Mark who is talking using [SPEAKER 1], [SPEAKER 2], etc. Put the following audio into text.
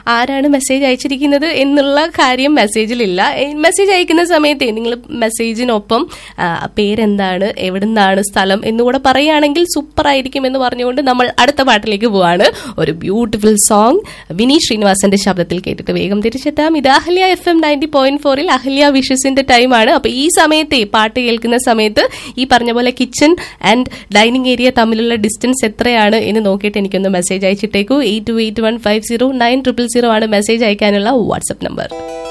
[SPEAKER 1] ആരാണ് മെസ്സേജ് അയച്ചിരിക്കുന്നത് എന്നുള്ള കാര്യം മെസ്സേജിലില്ല മെസ്സേജ് അയക്കുന്ന സമയത്ത് നിങ്ങൾ മെസ്സേജിനൊപ്പം ആ, പേരെന്താണ് എവിടുന്നാണ് സ്ഥലം എന്നുകൂടെ പറയുകയാണെങ്കിൽ സൂപ്പർ ആയിരിക്കും എന്ന് പറഞ്ഞുകൊണ്ട് നമ്മൾ അടുത്ത പാട്ടിലേക്ക് പോവാണ് ഒരു ബ്യൂട്ടിഫുൾ സോങ് വിനീത് ശ്രീനിവാസന്റെ ശബ്ദത്തിൽ കേട്ടിട്ട് വേഗം തിരിച്ചെത്താം ഇത് Ahalya F M ninety point ഫോറിൽ അഹല്യ വിഷസിന്റെ ടൈമാണ് അപ്പൊ ഈ സമയത്ത് പാട്ട് കേൾക്കുന്ന സമയത്ത് ഈ പറഞ്ഞ പോലെ കിച്ചൺ ആൻഡ് ഡൈനിങ് ഏരിയ തമ്മിലുള്ള ഡിസ്റ്റൻസ് എത്രയാണ് എന്ന് നോക്കിയിട്ട് എനിക്കൊന്ന് മെസ്സേജ് അയച്ചിട്ടേക്കൂ eight two eight one five zero nine triple zero ആണ് മെസ്സേജ് അയക്കാനുള്ള വാട്സ്ആപ്പ് നമ്പർ